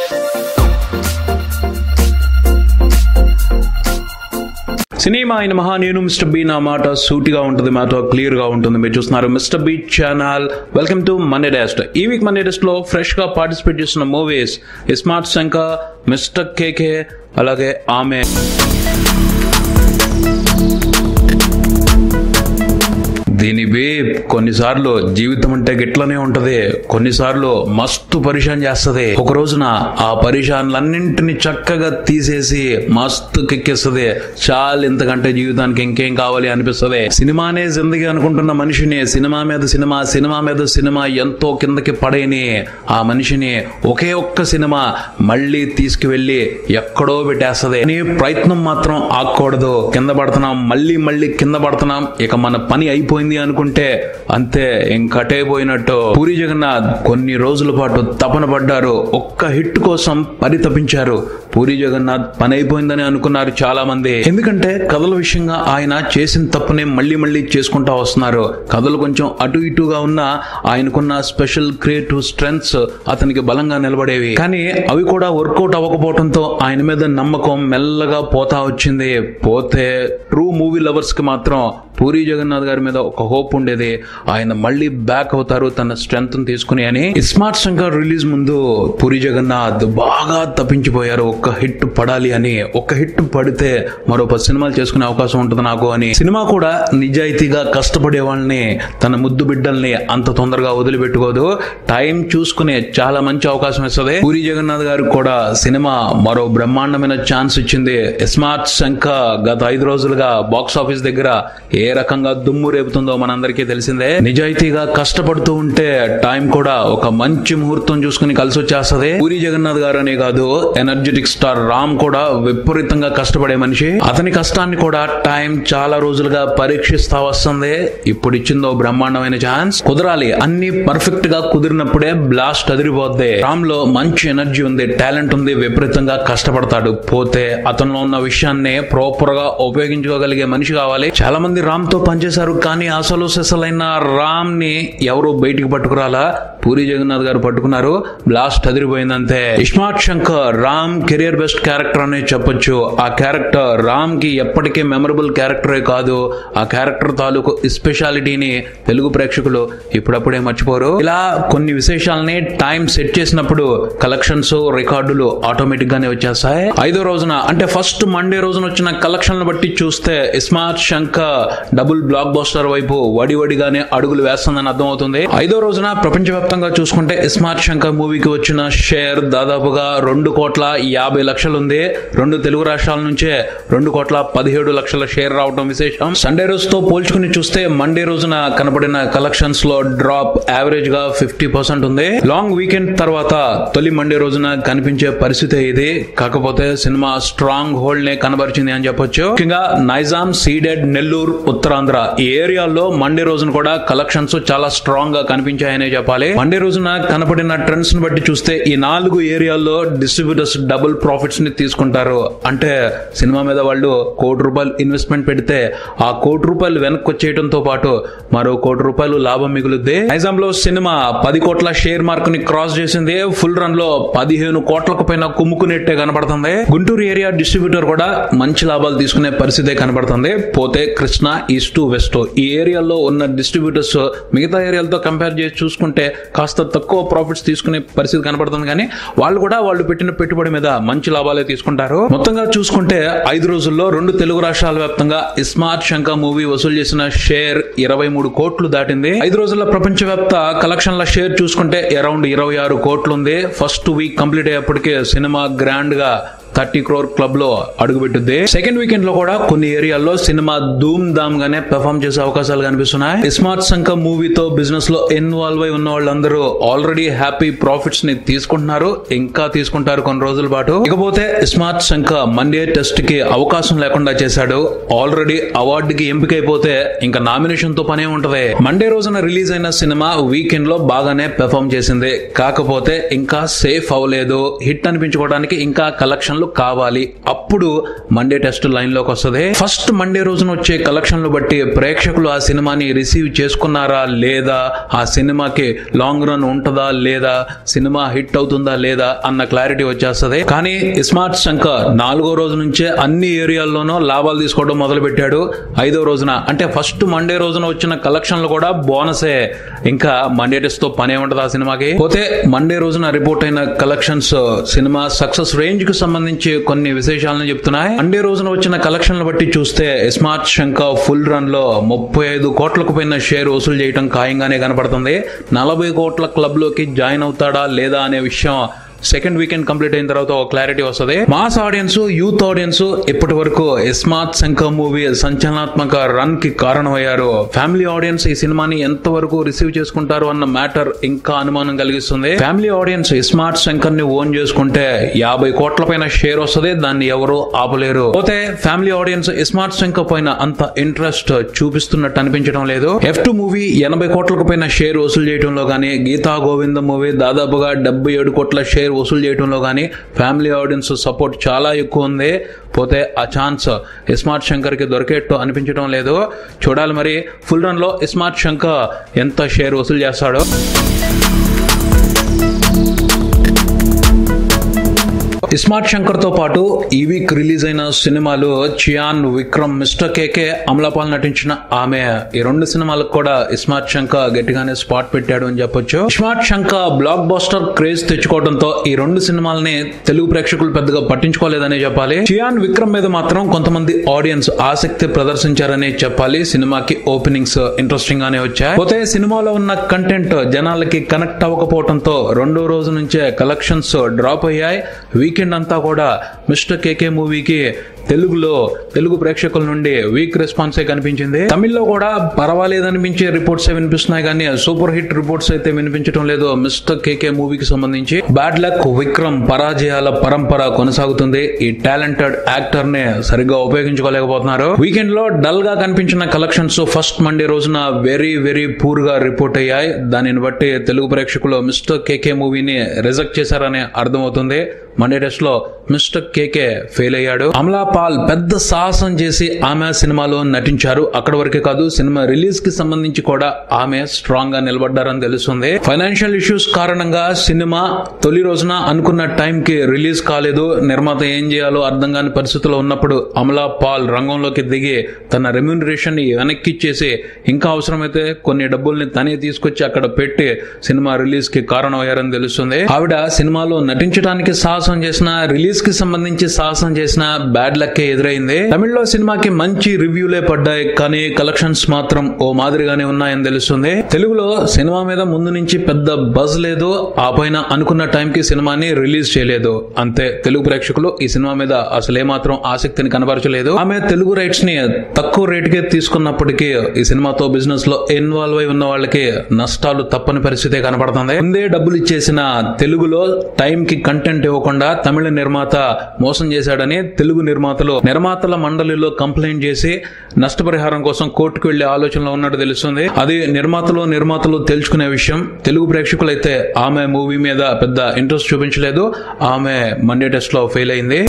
cinema అయిన మహా నేను మిస్టర్ బీ నా మాట సూటిగా ఉంటుంది మాతో క్లియర్ గా ఉంటుంది మీరు చూస్తున్నారు mister B channel welcome to money desk ఈ వీక్ మనీ డెస్ట్ లో ఫ్రెష్ గా పార్టిసిపేట్ చేస్తున్న movies smart Shankar mister KK అలాగే ఆమె దీని వే కొన్నిసార్లు జీవితం అంటే గిట్లనే ఉంటది కొన్నిసార్లు మస్తు పరిశాన్ చేస్తది ఒక రోజున ఆ పరిశాన్లన్నింటిని చక్కగా తీసేసి మస్తు కెక్కిస్తుంది చాలు ఇంతకంటే జీవితానికి ఇంకేం కావాలి అనిపిస్తుంది సినిమానే జిందగీ అనుకుంటున్న మనిషిని సినిమా మీద సినిమా సినిమా మీద సినిమా ఎంతో కిందకి పడేని ఆ మనిషిని ఒకే ఒక్క సినిమా మళ్ళీ తీసుకువెళ్ళి ఎక్కడో పెట్టేస్తది కానీ ప్రయత్నం మాత్రం ఆగకూడదు కింద పడుతున్నాం మళ్ళీ మళ్ళీ కింద పడుతున్నాం ఇక మన పని అయిపోయింది అనుకుంటే అంతే ఇంకటే పోయినట్టు పూరి జగన్నాథ్ కొన్ని రోజుల పాటు తపన పడ్డారు ఒక్క హిట్ కోసం పరితపించారు పూరి జగన్నాథ్ పని అయిపోయిందని అనుకున్నారు చాలా మంది ఎందుకంటే కథల విషయంగా ఆయన చేసిన తప్పునే మళ్ళీ మళ్ళీ చేసుకుంటా వస్తున్నారు కథలు కొంచెం అటు ఇటుగా ఉన్నా ఆయనకున్న స్పెషల్ క్రియేటివ్ స్ట్రెంగ్స్ అతనికి బలంగా నిలబడేవి కానీ అవి కూడా వర్కౌట్ అవ్వకపోవడంతో ఆయన మీద నమ్మకం మెల్లగా పోతా వచ్చింది పోతే ట్రూ మూవీ లవర్స్ కి మాత్రం పూరి జగన్నాథ్ గారి మీద ఒక హోప్ ఉండేది ఆయన మళ్ళీ బ్యాక్ అవుతారు తన స్ట్రెంగ్త్ తీసుకుని అని స్మార్ట్ శంకర్ రిలీజ్ ముందు పూరి జగన్నాథ్ బాగా తప్పించిపోయారు ఒక్క హిట్ పడాలి అని ఒక్క హిట్ పడితే మరో పది సినిమాలు చేసుకునే అవకాశం ఉంటుంది నాకు అని సినిమా కూడా నిజాయితీగా కష్టపడే వాళ్ళని తన ముద్దు బిడ్డల్ని అంత తొందరగా వదిలిపెట్టుకోదు టైం చూసుకునే చాలా మంచి అవకాశం ఇస్తుంది పూరి జగన్నాథ్ గారికి కూడా సినిమా మరో బ్రహ్మాండమైన ఛాన్స్ ఇచ్చింది స్మార్ట్ శంకర్ గత ఐదు రోజులుగా బాక్స్ ఆఫీస్ దగ్గర ఏ రకంగా దుమ్ము రేపుతుందో మనందరికీ తెలిసిందే నిజాయితీగా కష్టపడుతూ ఉంటే టైం కూడా ఒక మంచి ముహూర్తం చూసుకుని కలిసి వచ్చేస్తది పూరి జగన్నాథ్ గారు అనే కాదు ఎనర్జెటిక్ స్టార్ రామ్ కూడా విపరీతంగా కష్టపడే మనిషి అతని కష్టాన్ని కూడా టైం చాలా రోజులుగా పరీక్షిస్తా వస్తుంది ఇప్పుడు ఇచ్చిందో బ్రహ్మాండమైన ఛాన్స్ కుదరాలి అన్ని పర్ఫెక్ట్ గా కుదిరినప్పుడే బ్లాస్ట్ అదిరిపోద్ది రామ్ లో మంచి ఎనర్జీ ఉంది టాలెంట్ ఉంది విపరీతంగా కష్టపడతాడు పోతే అతనిలో ఉన్న విషయాన్ని ప్రాపర్ గా ఉపయోగించుకోగలిగే మనిషి కావాలి చాలా మంది రామ్ తో పనిచేశారు కానీ అసలు సెసలైన రామ్ ని ఎవరు బయటికి పట్టుకురాలా పూరి జగన్నాథ్ గారు పట్టుకున్నారు బ్లాస్ట్ అదిరిపోయిందంతే iSmart Shankar Ram career best character అనే చెప్పొచ్చు ఆ క్యారెక్టర్ రామ్ కి ఎప్పటికీ మెమరబుల్ క్యారెక్టరే కాదు ఆ క్యారెక్టర్ తాలూకు స్పెషాలిటీని తెలుగు ప్రేక్షకులు ఇప్పుడప్పుడే మర్చిపోరు ఇలా కొన్ని విశేషాలని టైం సెట్ చేసినప్పుడు కలెక్షన్స్ రికార్డులు ఆటోమేటిక్ గానే వచ్చేస్తాయి ఐదో రోజున అంటే ఫస్ట్ మండే రోజున వచ్చిన కలెక్షన్లు బట్టి చూస్తే iSmart Shankar double blockbuster వైపు వడి వడిగానే అడుగులు వేస్తుందని అర్థమవుతుంది ఐదో రోజున ప్రపంచవ్యాప్తంగా చూసుకుంటే ఇస్మార్ట్ శంకర్ మూవీకి వచ్చిన షేర్ దాదాపుగా రెండు కోట్ల యాభై లక్షలు ఉంది రెండు తెలుగు రాష్ట్రాల నుంచే రెండు కోట్ల పదిహేడు లక్షల షేర్ రావడం విశేషం సండే రోజుతో పోల్చుకుని చూస్తే మండే రోజున కనబడిన కలెక్షన్స్ లో డ్రాప్ యావరేజ్ గా ఫిఫ్టీ పర్సెంట్ ఉంది లాంగ్ వీకెండ్ తర్వాత తొలి మండే రోజున కనిపించే పరిస్థితి ఇది కాకపోతే సినిమా స్ట్రాంగ్ హోల్డ్ నే కనబరిచింది అని చెప్పొచ్చు ముఖ్యంగా నైజాం సీడెడ్ నెల్లూరు ఉత్తరాంధ్ర ఈ ఏరియాలో మండే రోజున కూడా కలెక్షన్స్ చాలా స్ట్రాంగ్ గా కనిపించాయనే చెప్పాలి మండే రోజున కనపడిన ట్రెండ్స్ ని బట్టి చూస్తే ఈ నాలుగు ఏరియాల్లో డిస్ట్రిబ్యూటర్స్ డబుల్ ప్రాఫిట్స్ ని తీసుకుంటారు అంటే సినిమా మీద వాళ్ళు కోటి రూపాయలు ఇన్వెస్ట్మెంట్ పెడితే ఆ కోటి రూపాయలు వెనక్కి వచ్చేయడంతో పాటు మరో కోటి రూపాయలు లాభం మిగులుద్ది నైజాంలో సినిమా పది కోట్ల షేర్ మార్క్ ని క్రాస్ చేసింది ఫుల్ రన్ లో పదిహేను కోట్లకు పైన కుమ్ముకునేట్టే కనబడుతుంది గుంటూరు ఏరియా డిస్ట్రిబ్యూటర్ కూడా మంచి లాభాలు తీసుకునే పరిస్థితే కనబడుతుంది పోతే కృష్ణ ఈస్ట్ వెస్ట్ ఈ ఏరియాలో ఉన్న డిస్ట్రిబ్యూటర్స్ మిగతా ఏరియాలతో కంపేర్ చేసి చూసుకుంటే కాస్త తక్కువ ప్రాఫిట్స్ తీసుకునే పరిస్థితి కనబడుతుంది కానీ వాళ్ళు కూడా వాళ్ళు పెట్టిన పెట్టుబడి మీద మంచి లాభాలే తీసుకుంటారు మొత్తంగా చూసుకుంటే ఐదు రోజుల్లో రెండు తెలుగు రాష్ట్రాల వ్యాప్తంగా ఇస్మార్ట్ శంకర్ మూవీ వసూలు చేసిన షేర్ ఇరవై మూడు కోట్లు దాటింది ఐదు రోజుల ప్రపంచవ్యాప్త కలెక్షన్ల షేర్ చూసుకుంటే అరౌండ్ ఇరవై ఆరు కోట్లు ఉంది ఫస్ట్ వీక్ కంప్లీట్ అయ్యేప్పటికే సినిమా గ్రాండ్ గా థర్టీ క్రోర్ క్లబ్ లో అడుగుపెట్టుద్ది సెకండ్ వీకెండ్ లో కూడా కొన్ని ఏరియాల్లో సినిమా ధూమ్ ధామ్ గానే పెర్ఫామ్ చేసే అవకాశాలు కనిపిస్తున్నాయి స్మార్ట్ శంకర్ మూవీతో బిజినెస్ లో ఇన్వాల్వ్ అయి ఉన్న వాళ్ళందరూ ఆల్రెడీ హ్యాపీ ప్రాఫిట్స్ ని తీసుకుంటున్నారు ఇంకా తీసుకుంటారు కొన్ని రోజుల పాటు ఇకపోతే స్మార్ట్ శంకర్ మండే టెస్ట్ కి అవకాశం లేకుండా చేశాడు ఆల్రెడీ అవార్డుకి ఎంపికైపోతే ఇంకా నామినేషన్ తో పనే ఉంటది మండే రోజున రిలీజ్ అయిన సినిమా వీకెండ్ లో బాగానే పెర్ఫామ్ చేసింది కాకపోతే ఇంకా సేఫ్ అవ్వలేదు హిట్ అనిపించుకోవడానికి ఇంకా కలెక్షన్ కలెక్షన్లు కావాలి అప్పుడు మండే టెస్ట్ లైన్ లోకి వస్తుంది ఫస్ట్ మండే రోజున వచ్చే కలెక్షన్లు బట్టి ప్రేక్షకులు ఆ సినిమాని రిసీవ్ చేసుకున్నారా లేదా ఆ సినిమాకి లాంగ్ రన్ ఉంటుందా లేదా సినిమా హిట్ అవుతుందా లేదా అన్న క్లారిటీ వచ్చేస్తుంది కానీ స్మార్ట్ శంకర్ నాలుగో రోజు నుంచే అన్ని ఏరియాల్లోనూ లాభాలు తీసుకోవడం మొదలు పెట్టాడు ఐదో రోజున అంటే ఫస్ట్ మండే రోజున వచ్చిన కలెక్షన్లు కూడా బోనసే ఇంకా మండే టెస్ట్ తో పనే ఉంటుంది ఆ సినిమాకి పోతే మండే రోజున రిపోర్ట్ అయిన కలెక్షన్స్ సినిమా సక్సెస్ రేంజ్ కు సంబంధించి కొన్ని విశేషాలను చెప్తున్నాయి మండే రోజున వచ్చిన కలెక్షన్లు బట్టి చూస్తే స్మార్ట్ శంకర్ ఫుల్ రన్ లో ముప్పై ఐదు కోట్లకు పైన షేర్ వసూలు చేయడం ఖాయంగానే కనపడుతుంది నలభై కోట్ల క్లబ్ లోకి జాయిన్ అవుతాడా లేదా అనే విషయం సెకండ్ వీకెండ్ కంప్లీట్ అయిన తర్వాత ఒక క్లారిటీ వస్తుంది మాస్ ఆడియన్స్ యూత్ ఆడియన్స్ ఇప్పటి వరకు స్మార్ట్ శంకర్ మూవీ సంచలనాత్మక రన్ కి కారణమయ్యారు ఫ్యామిలీ ఆడియన్స్ ఈ సినిమాని ఎంత వరకు రిసీవ్ చేసుకుంటారు అన్న మ్యాటర్ ఇంకా అనుమానం కలిగిస్తుంది ఫ్యామిలీ ఆడియన్స్ స్మార్ట్ శంకర్ ని ఓన్ చేసుకుంటే యాభై కోట్ల పైన షేర్ వస్తుంది దాన్ని ఎవరు ఆపలేరు పోతే ఫ్యామిలీ ఆడియన్స్ స్మార్ట్ శంకర్ పైన అంత ఇంట్రెస్ట్ చూపిస్తున్నట్టు అనిపించడం లేదు ఎఫ్ టూ మూవీ ఎనభై కోట్లకు పైన షేర్ వసూలు చేయడంలో గానీ గీతా గోవిందం మూవీ దాదాపుగా డెబ్బై ఏడు కోట్ల షేర్ వసూలు చేయడంలో కానీ ఫ్యామిలీ ఆడియన్స్ సపోర్ట్ చాలా ఎక్కువ ఉంది పోతే ఆ ఛాన్స్ స్మార్ట్ శంకర్కి దొరికేట్టు అనిపించడం లేదు చూడాలి మరి ఫుల్ రన్లో స్మార్ట్ శంకర్ ఎంత షేర్ వసూలు చేస్తాడో స్మార్ట్ శంకర్ తో పాటు ఈ వీక్ రిలీజ్ అయిన సినిమాలు చియాన్ విక్రమ్ మిస్టర్ కేకే అమలాపాల్ నటించిన ఆమె ఈ రెండు సినిమాలకు కూడా స్మార్ట్ శంకర్ గట్టిగానే స్పాట్ పెట్టాడు అని చెప్పొచ్చు smart Shankar blockbuster craze తెచ్చుకోవడంతో ఈ రెండు సినిమాలని తెలుగు ప్రేక్షకులు పెద్దగా పట్టించుకోలేదనే చెప్పాలి చియాన్ విక్రమ్ మీద మాత్రం కొంతమంది ఆడియన్స్ ఆసక్తి ప్రదర్శించారనే చెప్పాలి సినిమాకి ఓపెనింగ్స్ ఇంట్రెస్టింగ్ గానే వచ్చాయి పోతే సినిమాలో ఉన్న కంటెంట్ జనాలకి కనెక్ట్ అవ్వకపోవడంతో రెండో రోజు నుంచే కలెక్షన్స్ డ్రాప్ అయ్యాయి వీకెండ్ అంతా కూడా మిస్టర్ కేకే మూవీకి తెలుగులో తెలుగు ప్రేక్షకుల నుండి వీక్ రెస్పాన్సే కనిపించింది తమిళ్లో కూడా పర్వాలేదనిపించే రిపోర్ట్స్ వినిపిస్తున్నాయి కానీ సూపర్ హిట్ రిపోర్ట్స్ అయితే వినిపించడం లేదు మిస్టర్ కేకే మూవీకి సంబంధించి బ్యాడ్ లక్ విక్రమ్ పరాజయాల పరంపర కొనసాగుతుంది ఈ టాలెంటెడ్ యాక్టర్ ని సరిగ్గా ఉపయోగించుకోలేకపోతున్నారు వీకెండ్ లో డల్ గా కనిపించిన కలెక్షన్స్ ఫస్ట్ మండే రోజున వెరీ వెరీ పూర్ గా రిపోర్ట్ అయ్యాయి దానిని బట్టి తెలుగు ప్రేక్షకులు మిస్టర్ కేకే మూవీని రిజెక్ట్ చేశారని అర్థమవుతుంది మండే టెస్ట్ లో మిస్టర్ కేకే ఫెయిల్ అయ్యాడు అమలా పాల్ పెద్ద సాహసం చేసి ఆమె సినిమాలో నటించారు అక్కడ వరకే కాదు సినిమా రిలీజ్ కి సంబంధించి కూడా ఆమె స్ట్రాంగ్ గా నిలబడ్డారని తెలుస్తుంది ఫైనాన్షియల్ ఇష్యూస్ కారణంగా సినిమా తొలి రోజున అనుకున్న టైం కి రిలీజ్ కాలేదు నిర్మాత ఏం చేయాలో అర్థం కాని పరిస్థితిలో ఉన్నప్పుడు అమలా పాల్ రంగంలోకి దిగి తన రెమ్యూనరేషన్ ని వెనక్కి ఇచ్చేసి ఇంకా అవసరమైతే కొన్ని డబ్బుల్ని తనే తీసుకొచ్చి అక్కడ పెట్టి సినిమా రిలీజ్ కి కారణమయ్యారని తెలుస్తుంది ఆవిడ సినిమాలో నటించడానికి సాహసం చేసిన రిలీజ్ కి సంబంధించి సాహసం చేసిన బ్యాడ్ లక్ ఎదురైంది తమిళ్లో సినిమాకి మంచి రివ్యూలే పడ్డాయి కానీ కలెక్షన్స్ మాత్రం ఓ మాదిరిగానే ఉన్నాయని తెలుస్తుంది తెలుగులో సినిమా మీద ముందు నుంచి పెద్ద బజ్ లేదు ఆ పైన అనుకున్న టైం కి సినిమాని రిలీజ్ చేయలేదు అంతే తెలుగు ప్రేక్షకులు ఈ సినిమా మీద అసలు ఏమాత్రం ఆసక్తిని కనబరచలేదు ఆమె తెలుగు రైట్స్ ని తక్కువ రేటుకే తీసుకున్నప్పటికీ ఈ సినిమాతో బిజినెస్ లో ఇన్వాల్వ్ అయి ఉన్న వాళ్ళకి నష్టాలు తప్పని పరిస్థితే కనబడుతుంది ముందే డబ్బులు ఇచ్చేసిన తెలుగులో టైం కి కంటెంట్ ఇవ్వకుండా తమిళ నిర్మాత మోసం చేశాడని తెలుగు నిర్మాతలు నిర్మాతల మండలిలో కంప్లైంట్ చేసి నష్టపరిహారం కోసం కోర్టుకు వెళ్లే ఆలోచనలో ఉన్నట్టు తెలుస్తుంది అది నిర్మాతలు నిర్మాతలు తెలుసుకునే విషయం తెలుగు ప్రేక్షకులైతే ఆమె మూవీ మీద పెద్ద ఇంట్రెస్ట్ చూపించలేదు ఆమె మండే టెస్ట్ లో ఫెయిల్ అయింది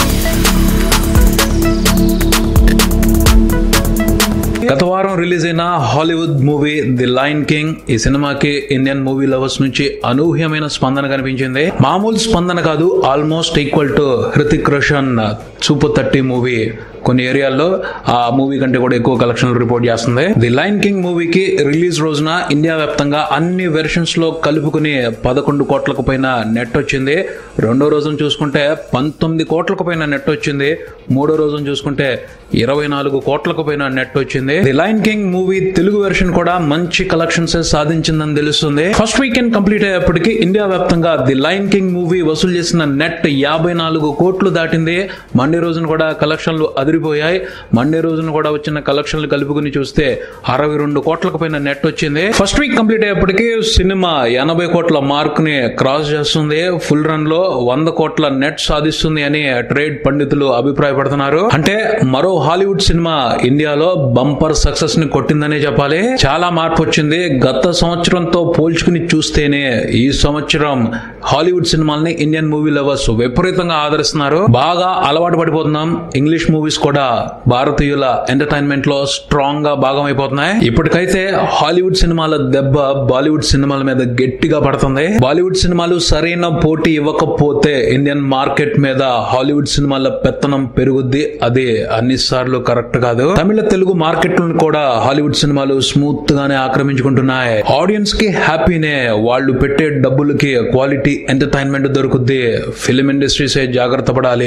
గత వారం రిలీజ్ అయిన Hollywood movie the Lion King ఈ సినిమాకి ఇండియన్ మూవీ లవర్స్ నుంచి అనూహ్యమైన స్పందన కనిపించింది మామూలు స్పందన కాదు almost equal to Hrithik Roshan super thirty movie కొన్ని ఏరియాల్లో ఆ మూవీ కంటే కూడా ఎక్కువ కలెక్షన్లు రిపోర్ట్ చేస్తుంది ది లైన్ కింగ్ మూవీకి రిలీజ్ రోజున ఇండియా వ్యాప్తంగా అన్ని వెర్షన్స్ లో కలుపుకుని పదకొండు కోట్లకు పైన నెట్ వచ్చింది రెండో రోజున చూసుకుంటే పంతొమ్మిది కోట్లకు పైన నెట్ వచ్చింది మూడో రోజున చూసుకుంటే ఇరవై నాలుగు కోట్లకు పైన నెట్ వచ్చింది the Lion King movie Telugu version కూడా మంచి కలెక్షన్స్ సాధించిందని తెలుస్తుంది ఫస్ట్ వీకెండ్ కంప్లీట్ అయ్యేప్పటికీ ఇండియా వ్యాప్తంగా ది లైన్ కింగ్ మూవీ వసూలు చేసిన నెట్ యాభై నాలుగు కోట్లు దాటింది మండే రోజున కూడా కలెక్షన్లు అది అదిరిపోయాయి మండే రోజున కూడా వచ్చిన కలెక్షన్లు కలుపుకుని చూస్తే అరవై రెండు కోట్లకు పైన నెట్ వచ్చింది ఫస్ట్ వీక్ కంప్లీట్ అయ్యేప్పటికీ సినిమా ఎనభై కోట్ల మార్క్ ని క్రాస్ చేస్తుంది ఫుల్ రన్ లో వంద కోట్ల నెట్ సాధిస్తుంది అని ట్రేడ్ పండితులు అభిప్రాయపడుతున్నారు అంటే మరో హాలీవుడ్ సినిమా ఇండియాలో బంపర్ సక్సెస్ ని కొట్టిందనే చెప్పాలి చాలా మార్పు వచ్చింది గత సంవత్సరంతో పోల్చుకుని చూస్తేనే ఈ సంవత్సరం హాలీవుడ్ సినిమాల్ని ఇండియన్ మూవీ లవర్స్ విపరీతంగా ఆదరిస్తున్నారు బాగా అలవాటు పడిపోతున్నాం ఇంగ్లీష్ మూవీస్ కూడా భారతీయుల ఎంటర్టైన్మెంట్ లో స్ట్రాంగ్ గా భాగం అయిపోతున్నాయి ఇప్పటికైతే హాలీవుడ్ సినిమాల దెబ్బ బాలీవుడ్ సినిమాల మీద గట్టిగా పడుతుంది బాలీవుడ్ సినిమాలు సరైన పోటీ ఇవ్వకపోతే ఇండియన్ మార్కెట్ మీద హాలీవుడ్ సినిమాల పెత్తనం పెరుగుద్ది అది అన్ని సార్లు కరెక్ట్ కాదు తమిళ తెలుగు మార్కెట్లను కూడా హాలీవుడ్ సినిమాలు స్మూత్ గానే ఆక్రమించుకుంటున్నాయి ఆడియన్స్ కి హ్యాపీనే వాళ్ళు పెట్టే డబ్బులకి క్వాలిటీ ఎంటర్టైన్మెంట్ దొరుకుద్ది ఫిలిం ఇండస్ట్రీసే జాగ్రత్త పడాలి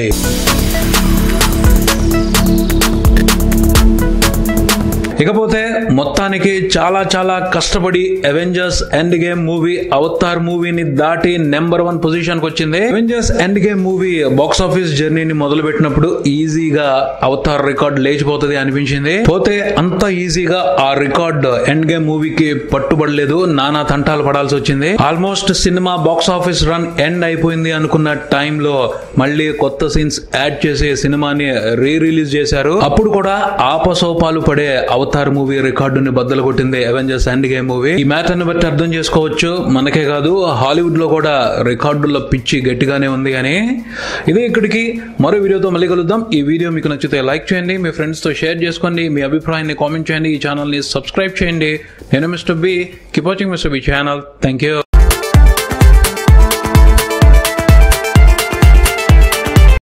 ఇకపోతే మొత్తానికి చాలా చాలా కష్టపడి Avengers Endgame movie Avatar మూవీని దాటి నెంబర్ వన్ పొజిషన్ కి వచ్చింది Avengers Endgame movie box office జర్నీని మొదలు పెట్టినప్పుడు ఈజీగా అవతార్ రికార్డ్ లేచిపోతుంది అనిపించింది పోతే అంత ఈజీగా ఆ రికార్డ్ ఎండ్ గేమ్ మూవీకి పట్టుబడలేదు నానా తంటాలు పడాల్సి వచ్చింది almost cinema box office run end అయిపోయింది అనుకున్న టైంలో మళ్ళీ కొత్త సీన్స్ యాడ్ చేసి సినిమాని రీ రిలీజ్ చేశారు అప్పుడు కూడా ఆపసోపాలు పడే అవతార్ మూవీ రికార్డుని బద్దలు కొట్టింది అవెంజర్స్ ఎండ్ గేమ్ మూవీ ఈ మ్యాటర్ ని బట్టి అర్థం చేసుకోవచ్చు మనకే కాదు హాలీవుడ్ లో కూడా రికార్డుల పిచ్చి గట్టిగానే ఉంది కానీ ఇదే ఇక్కడికి మరో వీడియోతో మళ్ళీ కలుద్దాం ఈ వీడియో మీకు నచ్చితే లైక్ చేయండి మీ ఫ్రెండ్స్ తో షేర్ చేసుకోండి మీ అభిప్రాయాన్ని కామెంట్ చేయండి ఈ ఛానల్ ని సబ్స్క్రైబ్ చేయండి నేను mister B keep watching mister B channel thank you